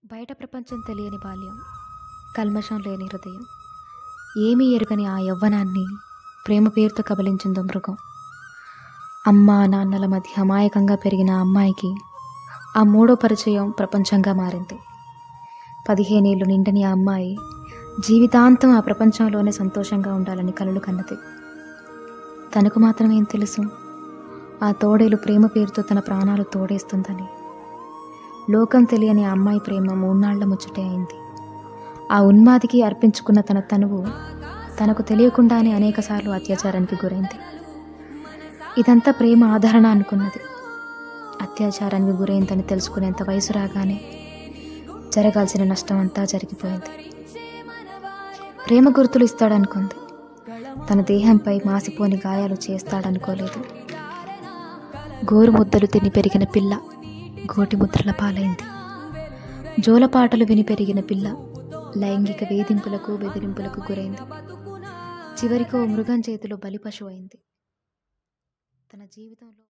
బయట ప్రపంచం తెలియని బాల్యం కల్మషం లేని హృదయం ఏమీ ఎరుగని ఆ యవ్వనాన్ని ప్రేమ పేరుతో కబలించిందో మృగం అమ్మా నాన్నల మధ్య అమాయకంగా పెరిగిన ఆ అమ్మాయికి ఆ మూడో పరిచయం ప్రపంచంగా మారింది పదిహేనేళ్ళు నిండని ఆ అమ్మాయి జీవితాంతం ఆ ప్రపంచంలోనే సంతోషంగా ఉండాలని కలలు కన్నది తనకు మాత్రం ఏం తెలుసు ఆ తోడేలు ప్రేమ పేరుతో తన ప్రాణాలు తోడేస్తుందని లోకం తెలియని ఆ అమ్మాయి ప్రేమ మూన్నాళ్ల ముచ్చటే అయింది ఆ ఉన్మాదికి అర్పించుకున్న తన తనువు తనకు తెలియకుండానే అనేకసార్లు అత్యాచారానికి గురైంది ఇదంతా ప్రేమ ఆదరణ అనుకున్నది అత్యాచారానికి గురైందని తెలుసుకునేంత వయసు రాగానే జరగాల్సిన నష్టం అంతా జరిగిపోయింది ప్రేమ గుర్తులు ఇస్తాడనుకుంది తన దేహంపై మాసిపోని గాయాలు చేస్తాడనుకోలేదు గోరు ముద్దలు తిని పెరిగిన పిల్ల గోటి ముద్రల పాలైంది జోలపాటలు విని పెరిగిన పిల్ల లైంగిక వేధింపులకు బెదిరింపులకు గురైంది చివరికి ఓ మృగం చేతిలో బలిపశువు అయింది తన జీవితంలో